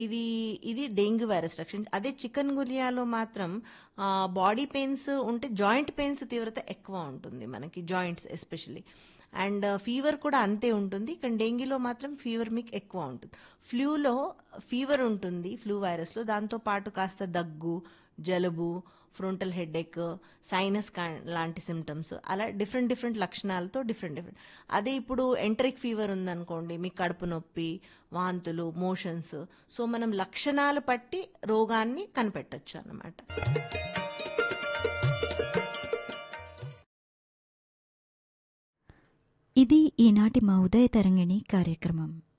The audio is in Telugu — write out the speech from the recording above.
ఇది ఇది డెంగ్యూ వైరస్ లక్షణం అదే చికెన్ గురియాలో మాత్రం బాడీ పెయిన్స్ ఉంటే జాయింట్ పెయిన్స్ తీవ్రత ఎక్కువ ఉంటుంది మనకి జాయింట్స్ ఎస్పెషల్లీ అండ్ ఫీవర్ కూడా అంతే ఉంటుంది కానీ డెంగ్యూలో మాత్రం ఫీవర్ మీకు ఎక్కువ ఉంటుంది ఫ్లూలో ఫీవర్ ఉంటుంది ఫ్లూ వైరస్లో దాంతో పాటు కాస్త దగ్గు జలుబు ఫ్రంటల్ హెడేక్ సైనస్ లాంటి సిమ్టమ్స్ అలా డిఫరెంట్ డిఫరెంట్ లక్షణాలతో డిఫరెంట్ డిఫరెంట్ అదే ఇప్పుడు ఎంటరిక్ ఫీవర్ ఉందనుకోండి మీకు కడుపు నొప్పి వాంతులు మోషన్స్ సో మనం లక్షణాలు బట్టి రోగాన్ని కనిపెట్టచ్చు అన్నమాట ఇది ఈనాటి మా ఉదయ తరంగిణి కార్యక్రమం